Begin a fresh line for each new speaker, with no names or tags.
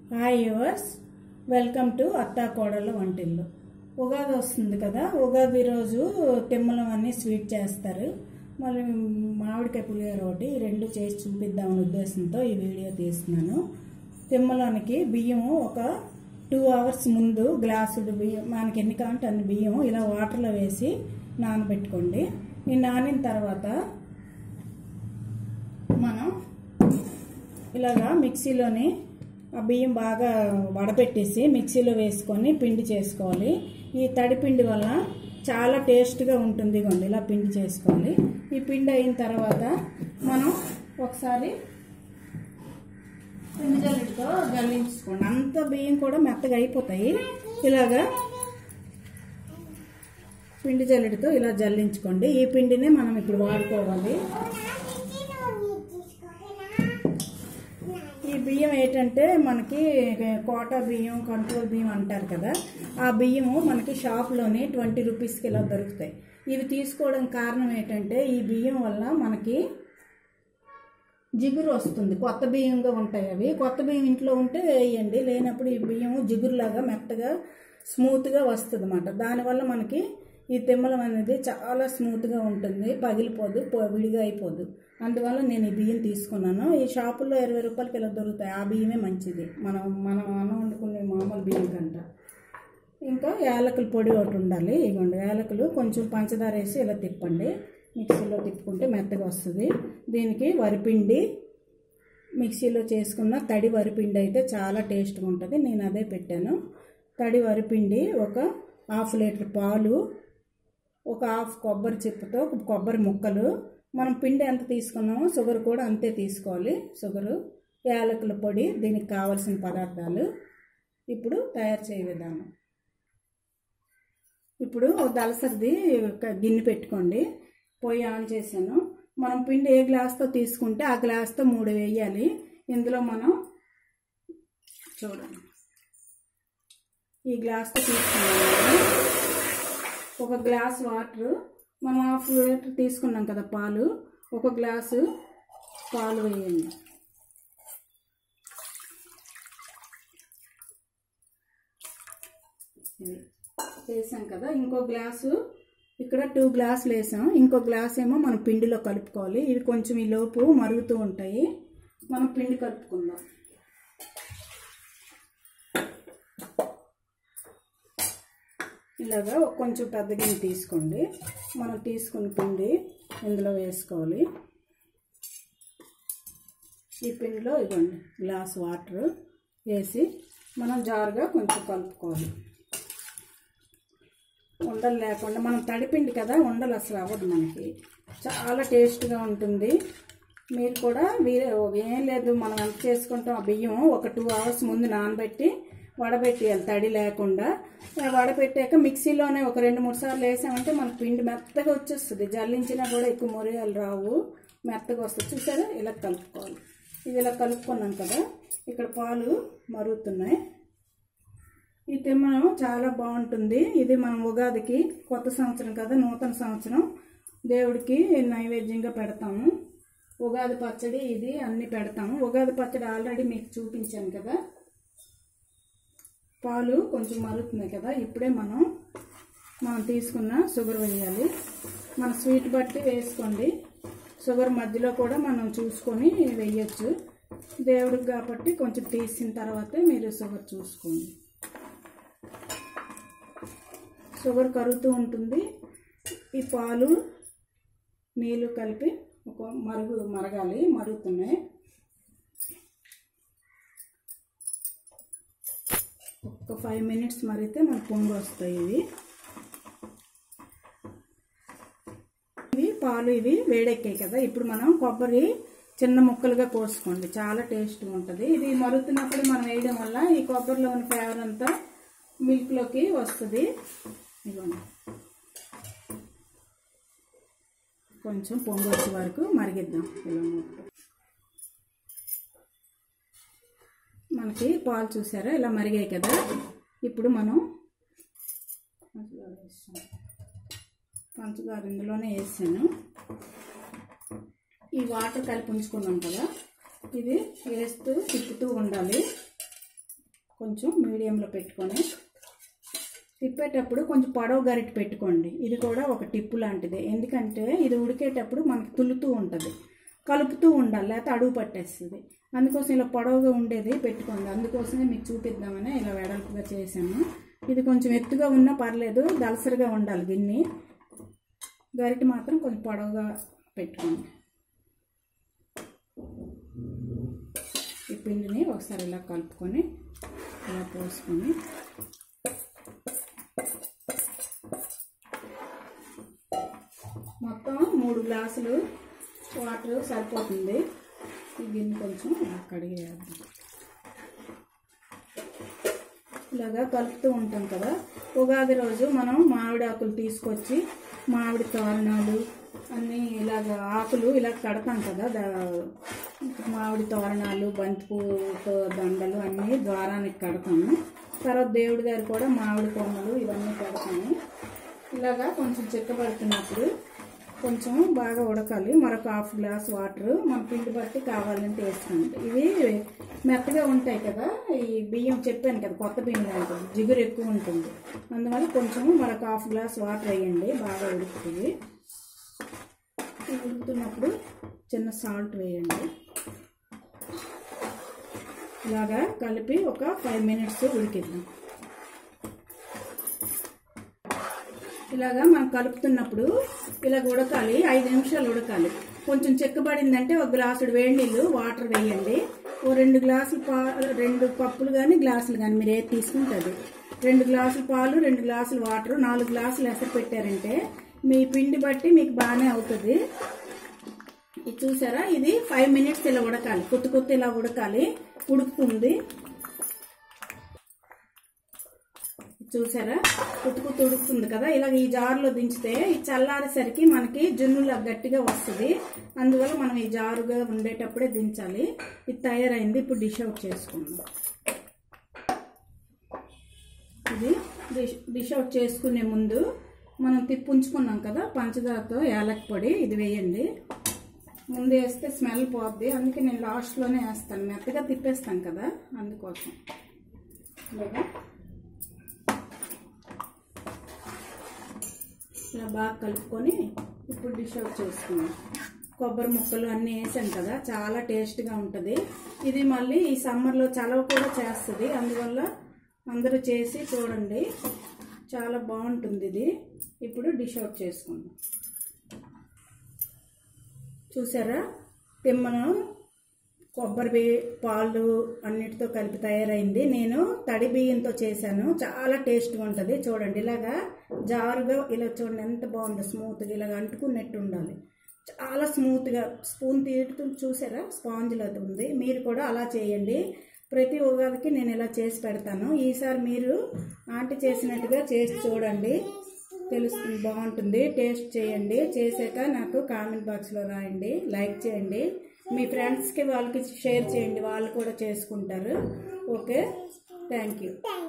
Hi yours welcome to అత్తా కోడళ్ళ వంటిల్లు ఉగాది వస్తుంది కదా ఉగాది రోజు తిమ్మలం అన్ని స్వీట్ చేస్తారు మళ్ళీ మామిడికాయ పులిహోర ఒకటి ఈ రెండు చేసి చూపిద్దామనే ఉద్దేశంతో ఈ వీడియో తీస్తున్నాను తిమ్మలోనికి బియ్యం ఒక టూ అవర్స్ ముందు గ్లాసుడు బియ్యం మనకి ఎన్ని కావాలంటే అన్ని బియ్యం ఇలా వాటర్లో వేసి నానబెట్టుకోండి ఈ నానిన తర్వాత మనం ఇలాగా మిక్సీలోని ఆ బియ్యం బాగా వడపెట్టేసి మిక్సీలో వేసుకొని పిండి చేసుకోవాలి ఈ తడి పిండి వల్ల చాలా టేస్ట్గా ఉంటుంది ఇగోండి ఇలా పిండి చేసుకోవాలి ఈ పిండి అయిన తర్వాత మనం ఒకసారి పిండి జల్లితో జల్లించుకోండి అంత బియ్యం కూడా మెత్తగా అయిపోతాయి ఇలాగా పిండి జల్లెడితో ఇలా జల్లించుకోండి ఈ పిండినే మనం ఇప్పుడు వాడుకోవాలి ఈ బియ్యం ఏంటంటే మనకి కోటా బియ్యం కంట్రోల్ బియ్యం అంటారు కదా ఆ బియ్యము మనకి షాప్లోనే ట్వంటీ రూపీస్కి ఇలా దొరుకుతాయి ఇవి తీసుకోవడం కారణం ఏంటంటే ఈ బియ్యం వల్ల మనకి జిగురు వస్తుంది కొత్త బియ్యంగా ఉంటాయి అవి కొత్త బియ్యం ఇంట్లో ఉంటే వేయండి లేనప్పుడు ఈ బియ్యం జిగురులాగా మెత్తగా స్మూత్గా వస్తుంది అన్నమాట దానివల్ల మనకి ఈ తిమ్మలం అనేది చాలా స్మూత్గా ఉంటుంది పగిలిపోదు పో- విడిగా అయిపోదు అందువల్ల నేను ఈ బియ్యం తీసుకున్నాను ఈ షాపుల్లో ఇరవై రూపాయలకి ఇలా దొరుకుతాయి ఆ బియ్యమే మంచిది మనం మనం అన్నం వండుకునే మామూలు బియ్యం కంట ఇంకా యాలకుల పొడి ఒకటి ఉండాలి ఇగోండి యాలకులు కొంచెం పంచదార వేసి ఇలా తిప్పండి మిక్సీలో తిప్పుకుంటే మెత్తగా వస్తుంది దీనికి వరిపిండి మిక్సీలో చేసుకున్న తడి వరిపిండి అయితే చాలా టేస్ట్గా ఉంటుంది నేను అదే పెట్టాను తడి వరిపిండి ఒక హాఫ్ లీటర్ పాలు ఒక హాఫ్ కొబ్బరి చిప్పతో ఒక కొబ్బరి ముక్కలు మనం పిండి ఎంత తీసుకున్నామో షుగర్ కూడా అంతే తీసుకోవాలి షుగరు యాలకుల పొడి దీనికి కావలసిన పదార్థాలు ఇప్పుడు తయారు చేయ విధానం ఇప్పుడు ఒక దలసరిది ఒక గిన్నె పెట్టుకోండి పొయ్యి ఆన్ చేశాను మనం పిండి ఏ గ్లాస్తో తీసుకుంటే ఆ గ్లాస్తో మూడు వేయాలి ఇందులో మనం చూడండి ఈ గ్లాస్తో తీసుకున్నాము కదా. ఒక గ్లాస్ వాటర్ మనం హాఫ్ లీటర్ తీసుకున్నాం కదా పాలు ఒక గ్లాసు పాలు వేయండి ఇది వేసాం కదా ఇంకో గ్లాసు ఇక్కడ టూ గ్లాసులు వేసాం ఇంకో గ్లాస్ ఏమో మనం పిండిలో కలుపుకోవాలి ఇవి కొంచెం ఈ లోపు మరుగుతూ ఉంటాయి మనం పిండి కలుపుకుందాం ఇలాగా కొంచెం పెద్ద గిన్నె తీసుకోండి మనం తీసుకున్న పిండి ఇందులో వేసుకోవాలి ఈ పిండిలో ఇవ్వండి గ్లాస్ వాటర్ వేసి మనం జారుగా కొంచెం కలుపుకోవాలి ఉండలు లేకుండా మనం తడిపిండి కదా ఉండలు అసలు అవ్వదు మనకి చాలా టేస్ట్గా ఉంటుంది మీరు కూడా వీరే ఏం లేదు మనం ఎంత చేసుకుంటాం ఆ బియ్యం ఒక టూ అవర్స్ ముందు నానబెట్టి వడబెట్టేయాలి తడి లేకుండా ఆ వడబెట్టాక మిక్సీలోనే ఒక రెండు మూడు సార్లు వేసామంటే మన పిండి మెత్తగా వచ్చేస్తుంది జల్లించినా కూడా ఎక్కువ మొరియాలు రావు మెత్తగా వస్తుంది చూసారా ఇలా కలుపుకోవాలి ఇది ఇలా కలుపుకున్నాం కదా ఇక్కడ పాలు మరుగుతున్నాయి ఈ తిమ్మనం చాలా బాగుంటుంది ఇది మనం ఉగాదికి కొత్త సంవత్సరం కదా నూతన సంవత్సరం దేవుడికి నైవేద్యంగా పెడతాము ఉగాది పచ్చడి ఇది అన్ని పెడతాము ఉగాది పచ్చడి ఆల్రెడీ మీకు చూపించాను కదా పాలు కొంచెం మరుగుతున్నాయి కదా ఇప్పుడే మనం మనం తీసుకున్న షుగర్ వేయాలి మన స్వీట్ బట్టి వేసుకోండి షుగర్ మధ్యలో కూడా మనం చూసుకొని వేయచ్చు దేవుడికి కాబట్టి కొంచెం తీసిన తర్వాతే మీరు షుగర్ చూసుకోండి షుగర్ కరుగుతూ ఉంటుంది ఈ పాలు నీళ్ళు కలిపి ఒక మరుగు మరగాలి మరుగుతున్నాయి ఒక ఫైవ్ మినిట్స్ మరిగితే మనకు పొంగు వస్తాయి ఇవి ఇవి పాలు ఇవి వేడెక్కాయి కదా ఇప్పుడు మనం కొబ్బరి చిన్న ముక్కలుగా కోసుకోండి చాలా టేస్ట్గా ఉంటుంది ఇది మరుగుతున్నప్పుడు మనం వేయడం వల్ల ఈ కొబ్బరిలో ఉన్న ఫ్లేవర్ అంతా మిల్క్లోకి వస్తుంది ఇదిగోండి కొంచెం పొంగు వచ్చే వరకు మరిగిద్దాం ఇలా మూత. మనకి పాలు చూసారా ఇలా మరిగాయి కదా ఇప్పుడు మనం పంచదార వేస్తాం పంచదార ఇందులోనే వేసాను ఈ వాటర్ కలిపి ఉంచుకున్నాం కదా ఇది వేస్తూ తిప్పుతూ ఉండాలి కొంచెం మీడియంలో పెట్టుకొని తిప్పేటప్పుడు కొంచెం పొడవు గరిటె పెట్టుకోండి ఇది కూడా ఒక టిప్పు లాంటిదే ఎందుకంటే ఇది ఉడికేటప్పుడు మనకు తులుతూ ఉంటుంది కలుపుతూ ఉండాలి లేకపోతే అడుగు పట్టేస్తుంది అందుకోసం ఇలా పొడవుగా ఉండేది పెట్టుకోండి అందుకోసమే మీకు చూపిద్దామని ఇలా వెడల్పుగా చేశాను ఇది కొంచెం ఎత్తుగా ఉన్నా పర్లేదు దలసరిగా ఉండాలి గిన్నె గరిటె మాత్రం కొంచెం పొడవుగా పెట్టుకోండి ఈ పిండిని ఒకసారి ఇలా కలుపుకొని ఇలా పోసుకొని మొత్తం మూడు గ్లాసులు వాటర్ సరిపోతుంది ఈ గిన్నె కొంచెం ఇలా కడిగేయాలి ఇలాగా కలుపుతూ ఉంటాం కదా ఉగాది రోజు మనం మామిడి ఆకులు తీసుకొచ్చి మామిడి తోరణాలు అన్నీ ఇలాగ ఆకులు ఇలా కడతాం కదా దా- మామిడి తోరణాలు బంతిపూతో దండలు అన్నీ ద్వారానికి కడతాము తర్వాత దేవుడి గారు కూడా మామిడి కొమ్మలు ఇవన్నీ కడతాము ఇలాగా కొంచెం చిక్కబడుతున్నప్పుడు కొంచెం బాగా ఉడకాలి మరొక హాఫ్ గ్లాస్ వాటర్ మన పిండి బట్టి కావాలంటే వేసుకోండి ఇవి మెత్తగా ఉంటాయి కదా ఈ బియ్యం చెప్పాను కదా కొత్త బియ్యం లాంటిది జిగురు ఎక్కువ ఉంటుంది అందువల్ల కొంచెం మరొక హాఫ్ గ్లాస్ వాటర్ వేయండి బాగా ఉడుకుతుంది ఇది ఉడుకుతున్నప్పుడు చిన్న సాల్ట్ వేయండి ఇలాగా కలిపి ఒక ఫైవ్ మినిట్స్ ఉడికిద్దాం ఇలాగా మనం కలుపుతున్నప్పుడు ఇలా ఉడకాలి ఐదు నిమిషాలు ఉడకాలి కొంచెం చెక్కబడిందంటే ఒక గ్లాసుడు వేడి నీళ్ళు వాటర్ వేయండి ఓ రెండు గ్లాసులు పా రెండు కప్పులు కానీ గ్లాసులు కానీ మీరు ఏది తీసుకుంటుంది రెండు గ్లాసులు పాలు రెండు గ్లాసులు వాటర్ నాలుగు గ్లాసులు ఎసరు పెట్టారంటే మీ పిండి బట్టి మీకు బాగానే అవుతుంది ఇది చూసారా ఇది ఫైవ్ మినిట్స్ ఇలా ఉడకాలి కొత్త కొత్త ఇలా ఉడకాలి ఉడుకుతుంది చూసారా ఉతుకు ఉడుకుతుంది కదా ఇలా ఈ జారులో దించితే ఈ చల్లారేసరికి మనకి జున్నులా గట్టిగా వస్తుంది అందువల్ల మనం ఈ జారుగా ఉండేటప్పుడే దించాలి ఇది తయారైంది ఇప్పుడు డిష్ అవుట్ చేసుకుందాం ఇది డిష్ డిష్ అవుట్ చేసుకునే ముందు మనం తిప్పి ఉంచుకున్నాం కదా పంచదారతో యాలక్ పొడి ఇది వేయండి ముందు వేస్తే స్మెల్ పోద్ది అందుకే నేను లాస్ట్లోనే వేస్తాను మెత్తగా తిప్పేస్తాను కదా అందుకోసం ఇలాగా ఇలా బాగా కలుపుకొని ఇప్పుడు డిష్ అవుట్ చేసుకున్నాం కొబ్బరి ముక్కలు అన్నీ వేసాం కదా చాలా టేస్ట్గా ఉంటుంది ఇది మళ్ళీ ఈ సమ్మర్లో చలవ కూడా చేస్తుంది అందువల్ల అందరూ చేసి చూడండి చాలా బాగుంటుంది ఇది ఇప్పుడు డిష్ అవుట్ చేసుకుందాం చూసారా తిమ్మను కొబ్బరి బియ్య పాలు అన్నిటితో కలిపి తయారైంది నేను తడి బియ్యంతో చేశాను చాలా టేస్ట్గా ఉంటుంది చూడండి ఇలాగా జారుగా ఇలా చూడండి ఎంత బాగుందో స్మూత్గా ఇలాగ అంటుకున్నట్టు ఉండాలి చాలా స్మూత్గా స్పూన్ తీరుతూ చూసారా స్పాంజ్లో ఉంది మీరు కూడా అలా చేయండి ప్రతి ఉగాదికి నేను ఇలా చేసి పెడతాను ఈసారి మీరు ఆంటీ చేసినట్టుగా చేసి చూడండి తెలుస్తుంది బాగుంటుంది టేస్ట్ చేయండి చేసాక నాకు కామెంట్ బాక్స్లో రాయండి లైక్ చేయండి మీ ఫ్రెండ్స్కి వాళ్ళకి షేర్ చేయండి వాళ్ళు కూడా చేసుకుంటారు ఓకే థ్యాంక్ యూ